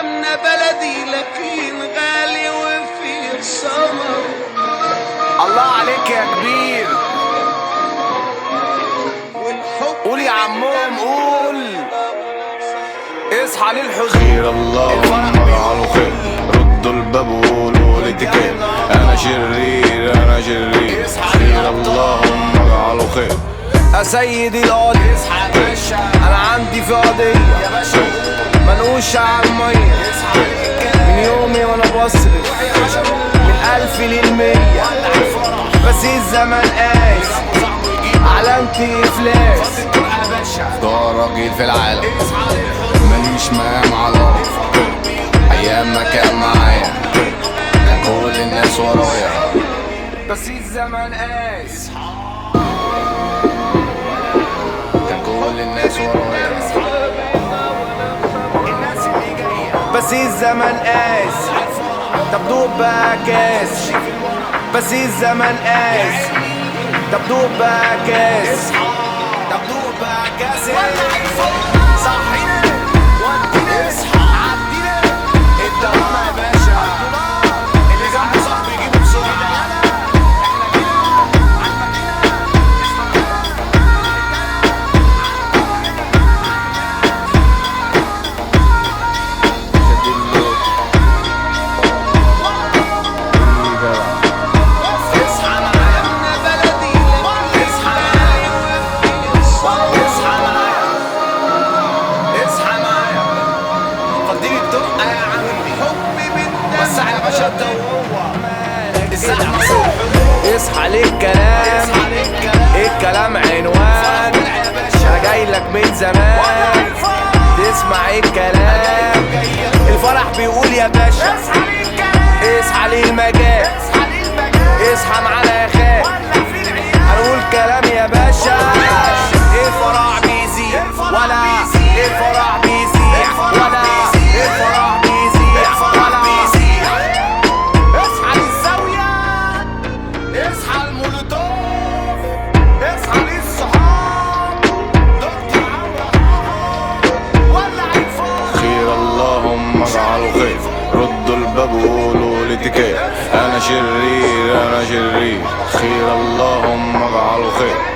ايامنا بلدي لكن غالي وفي سمر الله عليك يا كبير والحب قول يا عمهم قول اصحى للحزن خير اللهم اجعله خير ردوا الباب وقولوا لي تكير انا شرير انا شرير خير اللهم اجعله خير يا سيدي القاضي انا عندي في قضية منقوش على المية من يومي وانا بصرف من الف للمية بس الزمن قايس علامتي افلاس ده راجل في العالم ماليش مقام على ايام ما كان معايا كان كل الناس ورايا بس الزمن قايس كان كل الناس ورايا بس الزمن قاس طب دوب بقى كاس بس الزمن قاس طب دوب بقى كاس طب دوب بقى كاس صحينا ودينا عدينا الدوامة يا باشا اللي جنبه صاحبي يجيبه بسرعة اصحى معايا ايامنا بلدي لكن غالي وفي سمر اصحى معايا اصحى معايا فضيلي الدقة يا عمي حب من بس على باشا انت وهو الساعة اصحى للكلام الكلام عنوان انا جاي لك من زمان تسمع الكلام الفرح بيقول يا باشا اصحى للمجال اصحى معانا يا خال هنقول كلام يا باشا الفرح بيزيد ولا الفرح بيزيد ولا الفرح بيزيد ولا اصحى للزاوية اصحى المولوتوف اصحى للصحاب دكتور عمرو ولع الفرح خير اللهم اجعله خير ردوا الباب وقولوا لي تكير انا شرير انا شرير خير اللهم اجعله خير